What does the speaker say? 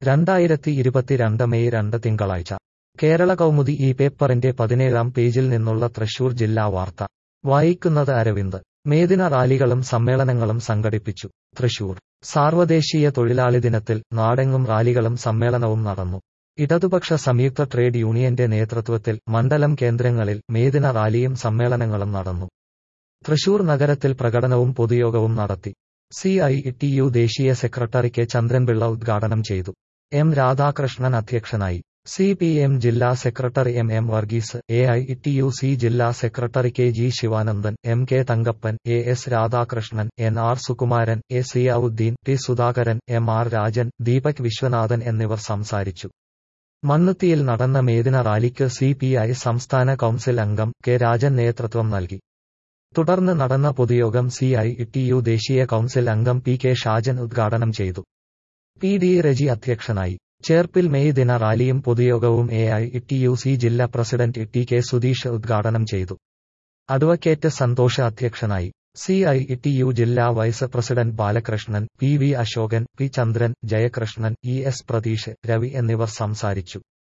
രണ്ടായിരത്തി ഇരുപത്തിരണ്ട് മെയ് രണ്ട് തിങ്കളാഴ്ച കേരള കൗമുദി ഈ പേപ്പറിന്റെ പതിനേഴാം പേജിൽ നിന്നുള്ള തൃശൂർ ജില്ലാ വാർത്ത വായിക്കുന്നത് അരവിന്ദ് മേദിന റാലികളും സമ്മേളനങ്ങളും സംഘടിപ്പിച്ചു തൃശൂർ സാർവദേശീയ തൊഴിലാളി ദിനത്തിൽ നാടെങ്ങും റാലികളും സമ്മേളനവും നടന്നു ഇടതുപക്ഷ സംയുക്ത ട്രേഡ് യൂണിയന്റെ നേതൃത്വത്തിൽ മണ്ഡലം കേന്ദ്രങ്ങളിൽ മേദിന റാലിയും സമ്മേളനങ്ങളും നടന്നു തൃശൂർ നഗരത്തിൽ പ്രകടനവും പൊതുയോഗവും നടത്തി സി ഐ ടി യു ദേശീയ സെക്രട്ടറി കെ ചന്ദ്രൻപിള്ള ഉദ്ഘാടനം ചെയ്തു എം രാധാകൃഷ്ണൻ അധ്യക്ഷനായി സി പി എം ജില്ലാ secretary M M Varghese A I T U C ജില്ലാ secretary K G Sivanandan M K Thankappan A S Radhakrishnan N R Sukumaran A Ziyavudheen T Sudhakaran M R Rajan Deepak Viswanathan എന്നിവർ സംസാരിച്ചു മണ്ണുത്തിയിൽ നടന്ന മേദിന റാലിക്ക് സി പി ഐ സംസ്ഥാന കൌൺസിൽ അംഗം കെ രാജൻ നേതൃത്വം നൽകി തുടർന്ന് നടന്ന പൊതുയോഗം സി ഐ ടി യു ദേശീയ കൌൺസിൽ അംഗം പി കെ ഷാജൻ ഉദ്ഘാടനം ചെയ്തു പി ഡി റജി അധ്യക്ഷനായി ചേർപ്പിൽ മെയ് ദിന റാലിയും പൊതുയോഗവും A I T U C ജില്ലാ പ്രസിഡന്റ് ടി കെ സുധീഷ് ഉദ്ഘാടനം ചെയ്തു അഡ്വക്കേറ്റ് സന്തോഷ് അധ്യക്ഷനായി സി ഐ ടി യു ജില്ലാ vice president Balakrishnan P V Asokan P Chandran Jayakrishnan E S Pratheesh Ravi എന്നിവർ സംസാരിച്ചു